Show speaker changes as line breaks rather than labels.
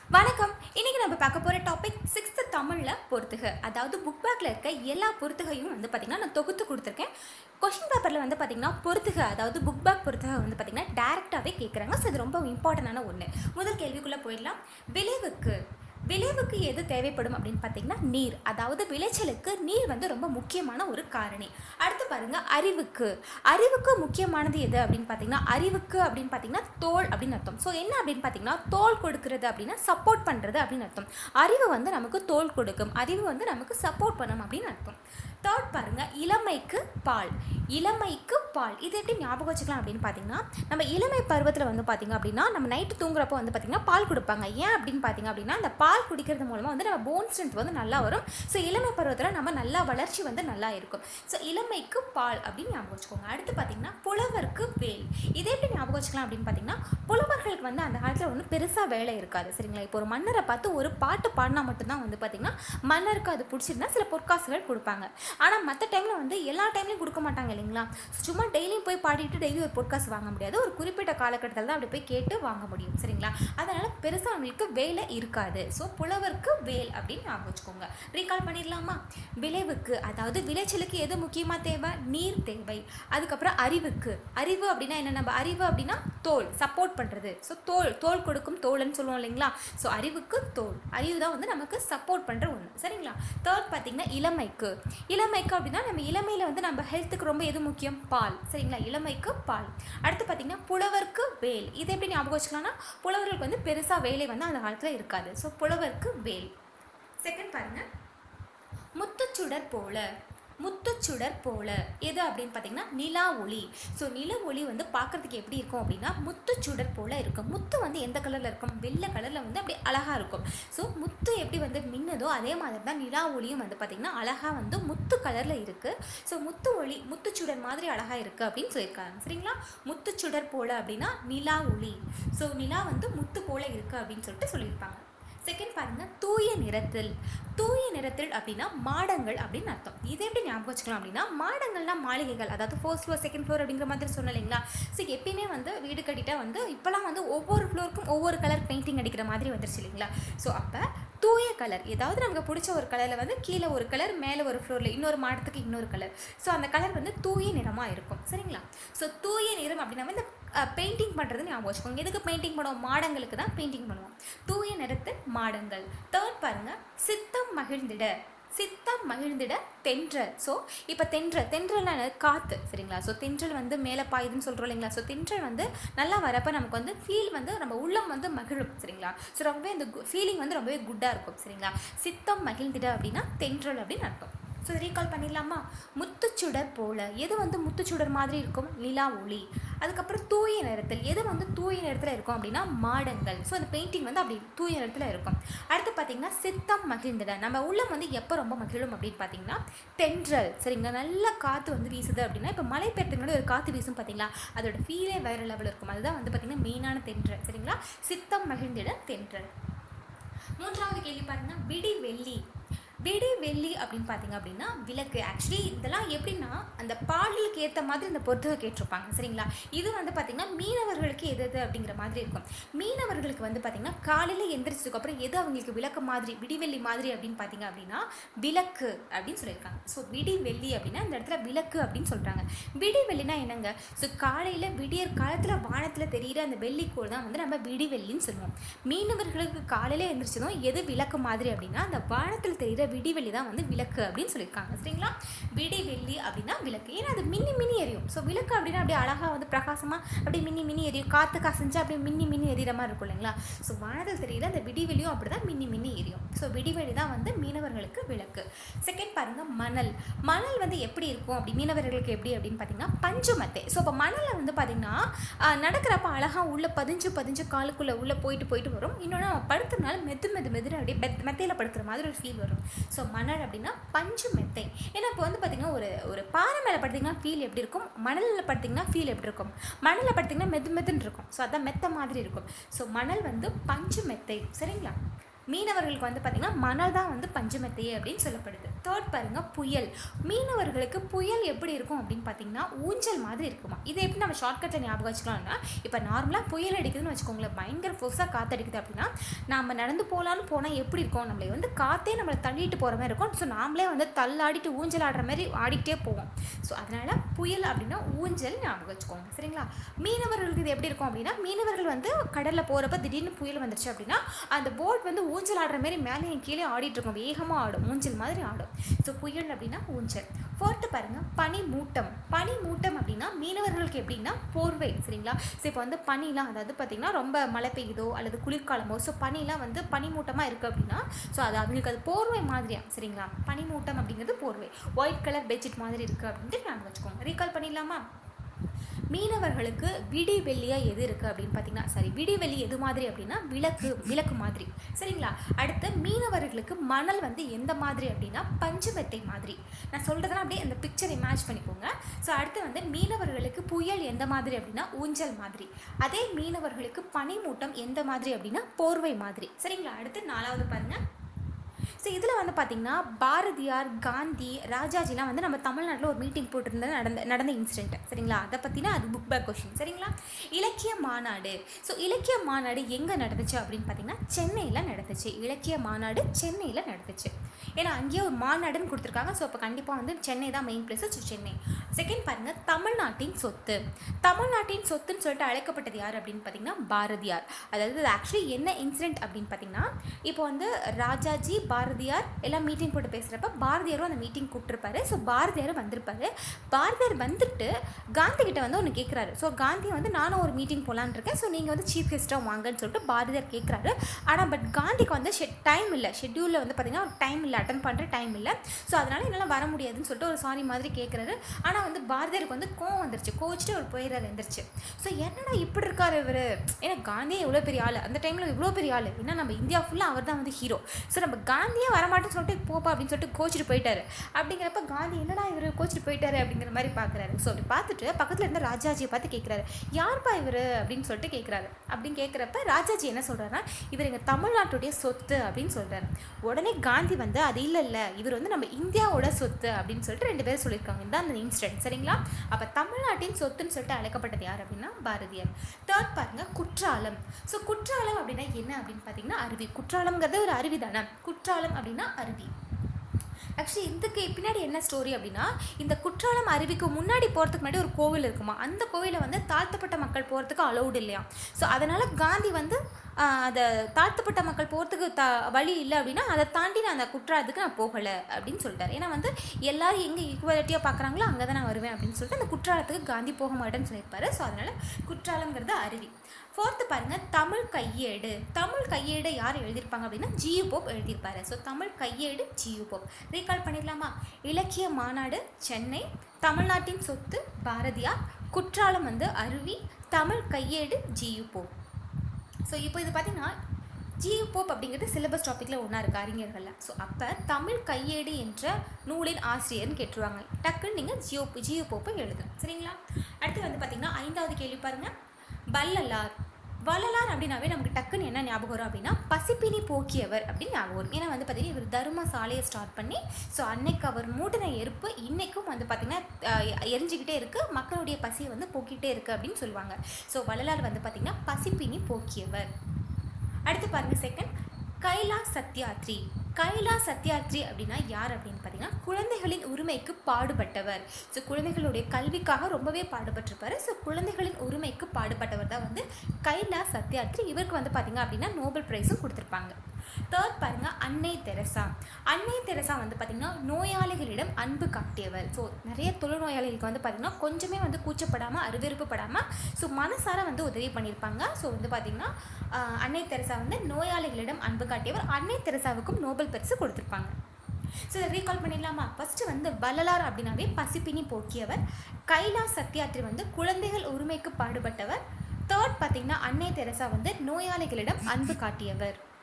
வணக்கம் இன்னைக்கு நம்ம பார்க்க போகிற டாபிக் சிக்ஸ்த்து தமிழில் பொறுத்துக அதாவது புக் பேக்கில் இருக்க எல்லா பொறுத்துகையும் வந்து பார்த்திங்கன்னா நான் தொகுத்து கொடுத்துருக்கேன் கொஷின் பேப்பரில் வந்து பார்த்திங்கன்னா பொறுத்துக அதாவது புக் பேக் பொறுத்துக வந்து பார்த்திங்கன்னா டேரெக்டாகவே கேட்குறாங்க ஸோ இது ரொம்ப இம்பார்ட்டண்டான ஒன்று முதல் கேள்விக்குள்ளே போயிடலாம் விளைவுக்கு விளைவுக்கு எது தேவைப்படும் அப்படின்னு பார்த்தீங்கன்னா நீர் அதாவது விளைச்சலுக்கு நீர் வந்து ரொம்ப முக்கியமான ஒரு காரணி அடுத்து பாருங்க அறிவுக்கு அறிவுக்கு முக்கியமானது எது அப்படின்னு பார்த்தீங்கன்னா அறிவுக்கு அப்படின்னு பார்த்தீங்கன்னா தோல் அப்படின்னு அர்த்தம் ஸோ என்ன அப்படின்னு பார்த்தீங்கன்னா தோல் கொடுக்கிறது அப்படின்னா சப்போர்ட் பண்ணுறது அப்படின்னு அர்த்தம் அறிவு வந்து நமக்கு தோல் கொடுக்கும் அறிவு வந்து நமக்கு சப்போர்ட் பண்ணும் அப்படின்னு அர்த்தம் தேர்ட் பாருங்க இளமைக்கு பால் இளமைக்கு பால் இது எப்படி ஞாபகம் வச்சுக்கலாம் அப்படின்னு பார்த்தீங்கன்னா நம்ம இளமை பருவத்தில் வந்து பார்த்தீங்க அப்படின்னா நம்ம நைட்டு தூங்குறப்போ வந்து பார்த்தீங்கன்னா பால் கொடுப்பாங்க ஏன் அப்படின்னு பார்த்தீங்க அப்படின்னா அந்த பால் குடிக்கிறது மூலமாக வந்து நம்ம போன் ஸ்ட்ரென்த் வந்து நல்லா வரும் ஸோ இளமை பருவத்தில் நம்ம நல்லா வளர்ச்சி வந்து நல்லா இருக்கும் ஸோ இளமைக்கு பால் அப்படின்னு ஞாபகம் வச்சுக்கோங்க அடுத்து பார்த்தீங்கன்னா புலவருக்கு வேல் இதை எப்படி ஞாபகம் வச்சுக்கலாம் அப்படின்னு பார்த்தீங்கன்னா புலவர்களுக்கு வந்து அந்த காலத்தில் ஒன்றும் பெருசாக வேலை இருக்காது சரிங்களா இப்போ ஒரு மன்னரை பார்த்து ஒரு பாட்டு பாடினா மட்டும்தான் வந்து பார்த்தீங்கன்னா மன்னருக்கு அது பிடிச்சிருந்தா சில பொற்காசுகள் கொடுப்பாங்க ஆனால் மற்ற டைமில் வந்து எல்லா டைம்லையும் கொடுக்க மாட்டாங்க இல்லைங்களா சும்மா டெய்லியும் போய் பாடிட்டு டெய்லி ஒரு பொற்காசு வாங்க முடியாது ஒரு குறிப்பிட்ட காலகட்டத்தில் தான் அப்படி போய் கேட்டு வாங்க முடியும் சரிங்களா அதனால் பெருசாக அவங்களுக்கு வேலை இருக்காது ஸோ புலவருக்கு வேல் அப்படின்னு ஞாபகம் வச்சுக்கோங்க ரீகால் பண்ணிடலாமா விளைவுக்கு அதாவது விளைச்சலுக்கு எது முக்கியமாக தேவை நீர் தேவை அதுக்கப்புறம் அறிவுக்கு அறிவு அப்படின்னா என்ன நம்ம அறிவு அப்படின்னா தோல் சப்போர்ட் பண்ணுறது ஸோ தோல் தோல் கொடுக்கும் தோல்னு சொல்லுவோம் இல்லைங்களா ஸோ அறிவுக்கு தோல் அறிவு தான் வந்து நமக்கு சப்போர்ட் பண்ணுற ஒன்று சரிங்களா தேர்ட் பார்த்தீங்கன்னா இளமைக்கு இளமைக்கு அப்படின்னா நம்ம இளமையில் வந்து நம்ம ஹெல்த்துக்கு ரொம்ப எது முக்கியம் பால் சரிங்களா இளமைக்கு பால் அடுத்து பார்த்தீங்கன்னா புலவருக்கு வேல் இது எப்படி ஞாபகம் வச்சுக்கலாம்னா புலவர்களுக்கு வந்து பெருசாக வேலை வந்து அந்த காலத்தில் இருக்காது ஸோ புலவருக்கு வேல் செகண்ட் பாருங்க முத்துச்சுடர் போல முத்துச்சுடர் போல எது அப்படின்னு பார்த்தீங்கன்னா நிலா ஒளி ஸோ நில ஒளி வந்து பார்க்கறதுக்கு எப்படி இருக்கும் அப்படின்னா முத்துச்சுடர் போல இருக்கும் முத்து வந்து எந்த கலரில் இருக்கும் வெள்ளை கலரில் வந்து அப்படியே அழகாக இருக்கும் ஸோ முத்து எப்படி வந்து மின்னதோ அதே மாதிரி தான் நிலா ஒளியும் வந்து பார்த்திங்கன்னா அழகாக வந்து முத்து கலரில் இருக்குது ஸோ முத்து ஒளி முத்துச்சுடர் மாதிரி அழகாக இருக்குது அப்படின்னு சொல்லியிருக்காங்க சரிங்களா முத்துச்சுடர் போல அப்படின்னா நிலா ஒளி ஸோ நிலா வந்து முத்து போல இருக்குது அப்படின்னு சொல்லிட்டு சொல்லியிருப்பாங்க செகண்ட் பாருங்க தூய நிறத்தில் தூய நிறத்தில் அப்படின்னா மாடங்கள் அப்படின்னு அர்த்தம் இதை எப்படி ஞாபகம் வச்சுக்கலாம் அப்படின்னா மாடங்கள்னா மாளிகைகள் அதாவது ஃபர்ஸ்ட் ஃப்ளோர் செகண்ட் ஃப்ளோர் அப்படிங்கிற மாதிரி சொன்னேன் இல்லைங்களா ஸோ எப்பயுமே வந்து வீடு கட்டிட்டா வந்து இப்போலாம் வந்து ஒவ்வொரு ஃப்ளோருக்கும் ஒவ்வொரு கலர் பெயிண்டிங் அடிக்கிற மாதிரி வந்துருச்சு இல்லைங்களா ஸோ அப்போ தூய கலர் ஏதாவது நமக்கு பிடிச்ச ஒரு கலரில் வந்து கீழே ஒரு கலர் மேலே ஒரு ஃப்ளோரில் இன்னொரு மாடத்துக்கு இன்னொரு கலர் ஸோ அந்த கலர் வந்து தூய நிறமாக இருக்கும் சரிங்களா ஸோ தூய நிறம் அப்படின்னா வந்து பெயிண்டிங் பண்ணுறது ஞாபகம் வச்சுக்கோங்க எதுக்கு பெயிண்டிங் பண்ணுவோம் மாடங்களுக்கு தான் பெயிண்டிங் பண்ணுவோம் தூய நிறத்து மாடங்கள் தேர்ட் பாருங்க சித்தம் மகிழ்ந்திட சித்தம் மகிழ்ந்திட தென்றல் ஸோ இப்போ தென்றல் தென்றல்னா என்னது? காற்று சரிங்களா ஸோ தென்றல் வந்து மேலே பாயுதுன்னு சொல்கிறோம் இல்லைங்களா ஸோ தென்றல் வந்து நல்லா வரப்போ நமக்கு வந்து ஃபீல் வந்து நம்ம உள்ளம் வந்து மகிழும் சரிங்களா ஸோ ரொம்பவே அந்த ஃபீலிங் வந்து ரொம்பவே குட்டாக இருக்கும் சரிங்களா சித்தம் மகிழ்ந்திட அப்படின்னா தென்றல் அப்படின்னு அர்த்தம் ஸோ ரீகால் பண்ணிடலாமா முத்துச்சுடர் போல எது வந்து முத்துச்சுடர் மாதிரி இருக்கும் நிலா ஒளி அதுக்கப்புறம் தூய நிறத்தில் எது வந்து தூய நிறத்தில் இருக்கும் அப்படின்னா மாடங்கள் ஸோ அந்த பெயிண்டிங் வந்து அப்படி தூய நிறத்தில் இருக்கும் அடுத்து பார்த்தீங்கன்னா சித்தம் மகிழ்ந்திட நம்ம உள்ளம் வந்து எப்போ ரொம்ப மகிழும் அப்படின்னு பார்த்தீங்கன்னா தென்றல் சரிங்களா நல்ல காற்று வந்து வீசுது அப்படின்னா இப்போ மழை பெய்யறதுக்கு ஒரு காற்று வீசும் பார்த்தீங்களா அதோட ஃபீலே வேற லெவல் இருக்கும் அதுதான் வந்து பார்த்தீங்கன்னா மெயினான தென்றல் சரிங்களா சித்தம் மகிழ்ந்திட தென்றல் மூன்றாவது கேள்வி பாருங்கன்னா விடி வெள்ளி விடி வெள்ளி அப்படின்னு பார்த்தீங்க அப்படின்னா விளக்கு ஆக்சுவலி இதெல்லாம் எப்படின்னா அந்த பாடலுக்கு ஏற்ற மாதிரி இந்த பொறுத்துக கேட்டிருப்பாங்க சரிங்களா இது வந்து பார்த்திங்கன்னா மீனவர்களுக்கு எது எது அப்படிங்கிற மாதிரி இருக்கும் மீனவர்களுக்கு வந்து பார்த்திங்கன்னா காலையில் எந்திரிச்சதுக்கு அப்புறம் எது அவங்களுக்கு விளக்கு மாதிரி விடிவெள்ளி மாதிரி அப்படின்னு பார்த்தீங்க அப்படின்னா விளக்கு அப்படின்னு சொல்லியிருக்காங்க ஸோ விடி வெள்ளி அப்படின்னா இந்த இடத்துல விளக்கு அப்படின்னு சொல்கிறாங்க விடி வெள்ளினா என்னங்க ஸோ காலையில் விடியற் காலத்தில் வானத்தில் தெரிகிற அந்த வெள்ளிக்கோள் தான் வந்து நம்ம விடி வெள்ளின்னு சொல்லுவோம் மீனவர்களுக்கு காலையில் எந்திரிச்சதும் எது விளக்கு மாதிரி அப்படின்னா அந்த வானத்தில் தெரிகிற விடிவெள்ளி தான் வந்து விளக்கு அப்படின்னு சொல்லியிருக்காங்க சரிங்களா விடிவெள்ளி அப்படின்னா விளக்கு ஏன்னா அது மின்னி மின்னி எரியும் ஸோ விளக்கு அப்படின்னா அப்படியே அழகாக வந்து பிரகாசமாக அப்படியே மின்னி மின்னி எரியும் காற்று காசஞ்சா அப்படியே மின்னி மின்னி எரியிற மாதிரி இருக்கும் இல்லைங்களா ஸோ வானத்தில் தெரியுற அந்த விடிவெளியும் அப்படி தான் மின்னி மின்னி எரியும் ஸோ விடிவெளி தான் வந்து மீனவர்களுக்கு விளக்கு செகண்ட் பாருங்க மணல் மணல் வந்து எப்படி இருக்கும் அப்படி மீனவர்களுக்கு எப்படி அப்படின்னு பார்த்தீங்கன்னா பஞ்சுமத்தை ஸோ இப்போ மணலில் வந்து பார்த்தீங்கன்னா ஆஹ், நடக்கிறப்ப அழகாக உள்ளே பதிஞ்சு பதிஞ்சு காலுக்குள்ளே உள்ளே போயிட்டு போயிட்டு வரும் இன்னொன்று நம்ம படுத்தனால மெது மெது மெதுன்னு அப்படியே மெத் மெத்தையில் படுக்கிற மாதிரி ஒரு ஃபீல் வரும் ஸோ மணல் அப்படின்னா பஞ்சு மெத்தை ஏன்னா இப்போ வந்து பார்த்திங்கன்னா ஒரு ஒரு பாறை மேலே படுத்திங்கன்னா ஃபீல் எப்படி இருக்கும் மணலில் படுத்திங்கன்னா ஃபீல் எப்படி இருக்கும் மணலில் படுத்திங்கன்னா மெது மெதுன்னு இருக்கும் ஸோ அதான் மெத்த மாதிரி இருக்கும் ஸோ மணல் வந்து பஞ்சு மெத்தை சரிங்களா மீனவர்களுக்கு வந்து பார்த்திங்கன்னா மணல் தான் வந்து பஞ்சமெத்தையே அப்படின்னு சொல்லப்படுது தேர்ட் பாருங்க புயல் மீனவர்களுக்கு புயல் எப்படி இருக்கும் அப்படின்னு பார்த்தீங்கன்னா ஊஞ்சல் மாதிரி இருக்குமா இதை எப்படி நம்ம ஷார்ட்கட்டில் ஞாபகம் வச்சுக்கலாம்னா இப்போ நார்மலாக புயல் அடிக்குதுன்னு வச்சுக்கோங்களேன் பயங்கர ஃபோர்ஸாக காற்றடிக்குது அப்படின்னா நம்ம நடந்து போகலான்னு போனால் எப்படி இருக்கும் நம்மளை வந்து காற்றே நம்மளை தள்ளிட்டு போகிற மாதிரி இருக்கும் ஸோ நாமளே வந்து தள்ளாடிட்டு ஊஞ்சல் ஆடுற மாதிரி ஆடிக்கிட்டே போவோம் ஸோ அதனால் புயல் அப்படின்னா ஊஞ்சல் ஞாபகம் வச்சுக்கோங்க சரிங்களா மீனவர்களுக்கு இது எப்படி இருக்கும் அப்படின்னா மீனவர்கள் வந்து கடலில் போகிறப்ப திடீர்னு புயல் வந்துருச்சு அப்படின்னா அந்த போட் வந்து ஊஞ்சல் ஆடுற மாதிரி மேலேயும் கீழே ஆடிட்டு இருக்கும் வேகமாக ஆடும் ஊஞ்சல் மாதிரி ஆடும் ஸோ புயல் அப்படின்னா ஊஞ்சல் ஃபோர்த்து பாருங்க பனி மூட்டம் பனி மூட்டம் அப்படின்னா மீனவர்களுக்கு எப்படின்னா போர்வை சரிங்களா ஸோ இப்போ வந்து பனிலாம் அதாவது பார்த்திங்கன்னா ரொம்ப மழை பெய்யுதோ அல்லது குளிர்காலமோ ஸோ பனிலாம் வந்து பனிமூட்டமாக இருக்குது அப்படின்னா ஸோ அது அவங்களுக்கு அது போர்வை மாதிரியா சரிங்களா பனிமூட்டம் அப்படிங்கிறது போர்வை ஒயிட் கலர் பெட்ஷீட் மாதிரி இருக்குது அப்படின்ட்டு ஞாபகம் வச்சுக்கோங்க ரீகால் பண்ணிடலாமா மீனவர்களுக்கு விடி வெள்ளியாக எது இருக்குது அப்படின்னு பார்த்தீங்கன்னா சாரி விடி வெள்ளி எது மாதிரி அப்படின்னா விளக்கு விளக்கு மாதிரி சரிங்களா அடுத்து மீனவர்களுக்கு மணல் வந்து எந்த மாதிரி அப்படின்னா பஞ்சுமெத்தை மாதிரி நான் சொல்கிறதெல்லாம் அப்படியே அந்த பிக்சர் இமேஜ் பண்ணிக்கோங்க ஸோ அடுத்து வந்து மீனவர்களுக்கு புயல் எந்த மாதிரி அப்படின்னா ஊஞ்சல் மாதிரி அதே மீனவர்களுக்கு பனிமூட்டம் எந்த மாதிரி அப்படின்னா போர்வை மாதிரி சரிங்களா அடுத்து நாலாவது பாருங்கள் ஸோ இதில் வந்து பார்த்திங்கன்னா பாரதியார் காந்தி ராஜாஜிலாம் வந்து நம்ம தமிழ்நாட்டில் ஒரு மீட்டிங் போட்டிருந்தது நடந்த நடந்த இன்சிடென்ட் சரிங்களா அதை பற்றினா அது புக் பேக் கொஷின் சரிங்களா இலக்கிய மாநாடு ஸோ இலக்கிய மாநாடு எங்கே நடந்துச்சு அப்படின்னு பார்த்தீங்கன்னா சென்னையில் நடந்துச்சு இலக்கிய மாநாடு சென்னையில் நடந்துச்சு ஏன்னா அங்கேயே ஒரு மாநாடுன்னு கொடுத்துருக்காங்க ஸோ அப்போ கண்டிப்பாக வந்து சென்னை தான் main place so Chennai second பாருங்கள் தமிழ்நாட்டின் சொத்து தமிழ்நாட்டின் சொத்துன்னு சொல்லிட்டு அழைக்கப்பட்டது யார் அப்படின்னு பார்த்தீங்கன்னா பாரதியார் அதாவது ஆக்சுவலி என்ன இன்சிடென்ட் அப்படின்னு பார்த்தீங்கன்னா இப்போ வந்து ராஜாஜி பாரதியார் எல்லாம் மீட்டிங் போட்டு பேசுகிறப்ப பாரதியாரும் அந்த மீட்டிங் கூப்பிட்டுருப்பாரு ஸோ பாரதியாரும் வந்திருப்பாரு பாரதியார் வந்துட்டு காந்தி கிட்ட வந்து ஒன்று கேட்குறாரு ஸோ காந்தி வந்து நானும் ஒரு மீட்டிங் போகலான்னு இருக்கேன் ஸோ நீங்கள் வந்து சீஃப் கெஸ்ட்டாக வாங்கன்னு சொல்லிட்டு பாரதியார் கேட்குறாரு ஆனால் பட் காந்திக்கு வந்து ஷெட் டைம் இல்லை ஷெட்யூலில் வந்து பார்த்தீங்கன்னா டைம் இல்லை அட்டன் பண்ணுற டைம் இல்லை ஸோ அதனால் என்னால் வர முடியாதுன்னு சொல்லிட்டு ஒரு சாரி மாதிரி கேட்குறாரு ஆனால் வந்து பாரதியாருக்கு வந்து கோவம் வந்துருச்சு கோவிச்சுட்டு ஒரு போயிடுறாரு எந்திரிச்சு ஸோ என்னடா இப்படி இருக்காரு இவர் ஏன்னா காந்தியே எவ்வளோ பெரிய ஆள் அந்த டைமில் இவ்வளோ பெரிய ஆள் ஏன்னா நம்ம இந்தியா ஃபுல்லாக அவர் தான் வந்து ஹீரோ ஸோ நம்ம காந்தியே வரமாட்டேன்னு சொல்லிட்டு போப்பா அப்படின்னு சொல்லிட்டு கோச்சிட்டு போயிட்டாரு அப்படிங்கிறப்ப காந்தி என்னடா இவர் கோச்சிட்டு போயிட்டாரு அப்படிங்கிற மாதிரி பார்க்குறாரு ஸோ அப்படி பார்த்துட்டு பக்கத்தில் இருந்த ராஜாஜியை பார்த்து கேட்குறாரு யார்ப்பா இவர் அப்படின்னு சொல்லிட்டு கேட்குறாரு அப்படின்னு கேட்குறப்ப ராஜாஜி என்ன சொல்கிறாருன்னா இவர் எங்கள் தமிழ்நாட்டுடைய சொத்து அப்படின்னு சொல்கிறாரு உடனே காந்தி வந்து அது இல்லை இல்லை இவர் வந்து நம்ம இந்தியாவோட சொத்து அப்படின்னு சொல்லிட்டு ரெண்டு பேரும் சொல்லியிருக்காங்க இதான் அந்த இன்சிடென்ட் சரிங்களா அப்போ தமிழ்நாட்டின் சொத்துன்னு சொல்லிட்டு அழைக்கப்பட்டது யார் அப்படின்னா பாரதியார் தேர்ட் பாருங்க குற்றாலம் ஸோ குற்றாலம் அப்படின்னா என்ன அப்படின்னு பார்த்தீங்கன்னா அருவி குற்றாலம்ங்கிறது ஒரு அருவி தானே குற்றாலம் அப்படின்னா அருவி ஆக்சுவலி இதுக்கு பின்னாடி என்ன ஸ்டோரி அப்படின்னா இந்த குற்றாலம் அருவிக்கு முன்னாடி போகிறதுக்கு முன்னாடி ஒரு கோவில் இருக்குமா அந்த கோவிலில் வந்து தாழ்த்தப்பட்ட மக்கள் போகிறதுக்கு அலௌடு இல்லையா ஸோ அதனால் காந்தி வந்து ஆஹ், அதை தாழ்த்தப்பட்ட மக்கள் போகிறதுக்கு த வழி இல்லை அப்படின்னா அதை தாண்டி நான் அந்த குற்றாலத்துக்கு நான் போகலை அப்படின்னு சொல்லிட்டாரு ஏன்னா வந்து எல்லாரும் எங்கே ஈக்குவாலிட்டியாக பார்க்குறாங்களோ அங்கே தான் நான் வருவேன் அப்படின்னு சொல்லிட்டு அந்த குற்றாலத்துக்கு காந்தி போக மாட்டேன்னு சொல்லியிருப்பாரு ஸோ அதனால் குற்றாலங்கிறது அருவி ஃபோர்த்து பாருங்க தமிழ் கையேடு தமிழ் கையேடு யார் எழுதியிருப்பாங்க அப்படின்னா ஜியு போப் எழுதியிருப்பாரு ஸோ தமிழ் கையேடு ஜியு போப் ரீகால் பண்ணிடலாமா இலக்கிய மாநாடு சென்னை தமிழ்நாட்டின் சொத்து பாரதியார் குற்றாலம் வந்து அருவி தமிழ் கையேடு ஜியு போப் ஸோ இப்போ இது பார்த்தீங்கன்னா ஜியு போப் அப்படிங்கிறது சிலபஸ் டாப்பிக்கில் ஒன்றா இருக்குது அறிஞர்களில் ஸோ அப்போ தமிழ் கையேடு என்ற நூலின் ஆசிரியர்னு கேட்டுருவாங்க டக்குன்னு நீங்கள் ஜியோ ஜியு போப்பை எழுதணும் சரிங்களா அடுத்து வந்து பார்த்தீங்கன்னா ஐந்தாவது கேள்வி பாருங்கள் வள்ளலார் வள்ளலார் அப்படின்னாவே நமக்கு டக்குன்னு என்ன ஞாபகம் வரும் அப்படின்னா பசிப்பினி போக்கியவர் அப்படின்னு ஞாபகம் வரும் ஏன்னா வந்து பார்த்தீங்கன்னா இவர் தர்ம சாலையை ஸ்டார்ட் பண்ணி ஸோ அன்னைக்கு அவர் மூட்டின எருப்பு இன்னைக்கும் வந்து பார்த்தீங்கன்னா அஹ், எரிஞ்சுக்கிட்டே இருக்குது மக்களுடைய பசியை வந்து போக்கிட்டே இருக்குது அப்படின்னு சொல்லுவாங்க ஸோ வள்ளலார் வந்து பார்த்தீங்கன்னா பசிப்பினி போக்கியவர் அடுத்து பாருங்க செகண்ட் கைலாஷ் சத்யாத்ரி கைலாஷ் சத்யாத்ரி அப்படின்னா யார் அப்படின்னு பார்த்தீங்கன்னா குழந்தைகளின் உரிமைக்கு பாடுபட்டவர் ஸோ குழந்தைகளுடைய கல்விக்காக ரொம்பவே பாடுபட்டிருப்பாரு ஸோ குழந்தைகளின் உரிமைக்கு பாடுபட்டவர் தான் வந்து கைலாஷ் சத்யாத்ரி இவருக்கு வந்து பார்த்தீங்க அப்படின்னா நோபல் பிரைஸும் கொடுத்துருப்பாங்க தேர்ட் பாருங்க அன்னை தெரசா அன்னை தெரசா வந்து பார்த்திங்கன்னா நோயாளிகளிடம் அன்பு காட்டியவர் ஸோ நிறைய தொழுநோயாளிகளுக்கு வந்து பார்த்திங்கன்னா கொஞ்சமே வந்து கூச்சப்படாமல் அருவருப்புப்படாமல் ஸோ மனசார வந்து உதவி பண்ணியிருப்பாங்க ஸோ வந்து பார்த்திங்கன்னா ஆஹ், அன்னை தெரசா வந்து நோயாளிகளிடம் அன்பு காட்டியவர் அன்னை தெரசாவுக்கும் நோபல் பரிசு கொடுத்துருப்பாங்க ஸோ இதை ரீகால் பண்ணிடலாமா ஃபஸ்ட்டு வந்து வள்ளலார் அப்படின்னாவே பசிப்பினி போக்கியவர் கைலாஷ் சத்யாத்ரி வந்து குழந்தைகள் உரிமைக்கு பாடுபட்டவர் தேர்ட் பார்த்தீங்கன்னா அன்னை தெரசா வந்து நோயாளிகளிடம் அன்பு காட்டியவர்